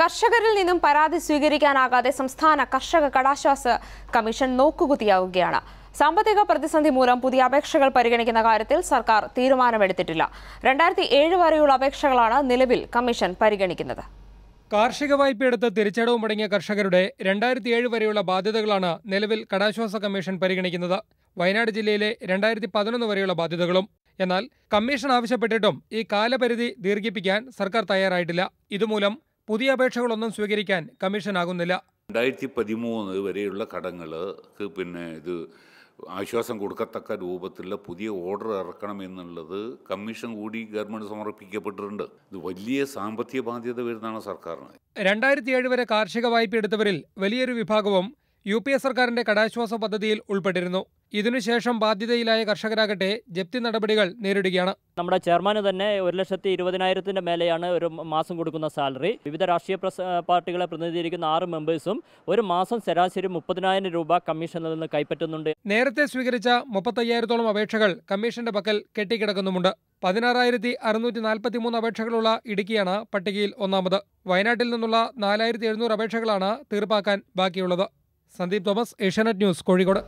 കർഷകരിൽ നിന്നും പരാതി സ്വീകരിക്കാനാകാതെ സംസ്ഥാന കർഷക കടാശ്വാസ കമ്മീഷൻ നോക്കുകുത്തിയാവുകയാണ് സാമ്പത്തിക പ്രതിസന്ധി മൂലം പുതിയ അപേക്ഷകൾ പരിഗണിക്കുന്ന കാര്യത്തിൽ സർക്കാർ തീരുമാനമെടുത്തിട്ടില്ല രണ്ടായിരത്തി ഏഴ് വരെയുള്ള അപേക്ഷകളാണ് നിലവിൽ കമ്മീഷൻ പരിഗണിക്കുന്നത് കാർഷിക വായ്പയെടുത്ത് തിരിച്ചടവ് മുടങ്ങിയ കർഷകരുടെ രണ്ടായിരത്തി ഏഴ് വരെയുള്ള ബാധ്യതകളാണ് നിലവിൽ കടാശ്വാസ കമ്മീഷൻ പരിഗണിക്കുന്നത് വയനാട് ജില്ലയിലെ രണ്ടായിരത്തി പതിനൊന്ന് വരെയുള്ള ബാധ്യതകളും എന്നാൽ കമ്മീഷൻ ആവശ്യപ്പെട്ടിട്ടും ഈ കാലപരിധി ദീർഘിപ്പിക്കാൻ സർക്കാർ തയ്യാറായിട്ടില്ല ഇതുമൂലം പുതിയ അപേക്ഷകളൊന്നും സ്വീകരിക്കാൻ കമ്മീഷനാകുന്നില്ല രണ്ടായിരത്തി പതിമൂന്ന് വരെയുള്ള കടങ്ങൾക്ക് പിന്നെ ഇത് ആശ്വാസം കൊടുക്കത്തക്ക രൂപത്തിലുള്ള പുതിയ ഓർഡർ ഇറക്കണം എന്നുള്ളത് കമ്മീഷൻ കൂടി ഗവൺമെൻറ് സമർപ്പിക്കപ്പെട്ടിട്ടുണ്ട് ഇത് വലിയ സാമ്പത്തിക ബാധ്യത വരുന്നതാണ് സർക്കാരിന് രണ്ടായിരത്തി ഏഴ് വരെ കാർഷിക വായ്പ എടുത്തവരിൽ വലിയൊരു വിഭാഗവും യു പി എ സർക്കാരിന്റെ കടാശ്വാസ പദ്ധതിയിൽ ഉൾപ്പെട്ടിരുന്നു ഇതിനുശേഷം ബാധ്യതയിലായ കർഷകരാകട്ടെ ജപ്തി നടപടികൾ നേരിടുകയാണ് നമ്മുടെ ചെയർമാന് തന്നെ ഒരു ലക്ഷത്തി ഇരുപതിനായിരത്തിൻ്റെ മേലെയാണ് ഒരു മാസം കൊടുക്കുന്ന സാലറി വിവിധ രാഷ്ട്രീയ പ്രസ പാർട്ടികളെ പ്രതിനിധീകരിക്കുന്ന ആറ് മെമ്പേഴ്സും ഒരു മാസം ശരാശരി മുപ്പതിനായിരം രൂപ കമ്മീഷനിൽ നിന്ന് കൈപ്പറ്റുന്നുണ്ട് നേരത്തെ സ്വീകരിച്ച മുപ്പത്തയ്യായിരത്തോളം അപേക്ഷകൾ കമ്മീഷന്റെ പക്കൽ കെട്ടിക്കിടക്കുന്നുമുണ്ട് പതിനാറായിരത്തി അറുന്നൂറ്റി നാൽപ്പത്തിമൂന്ന് അപേക്ഷകളുള്ള ഇടുക്കിയാണ് പട്ടികയിൽ ഒന്നാമത് വയനാട്ടിൽ നിന്നുള്ള നാലായിരത്തി എഴുന്നൂറ് അപേക്ഷകളാണ് തീർപ്പാക്കാൻ ബാക്കിയുള്ളത് സന്ദീപ് തോമസ് ഏഷ്യാനെറ്റ് ന്യൂസ് കോഴിക്കോട്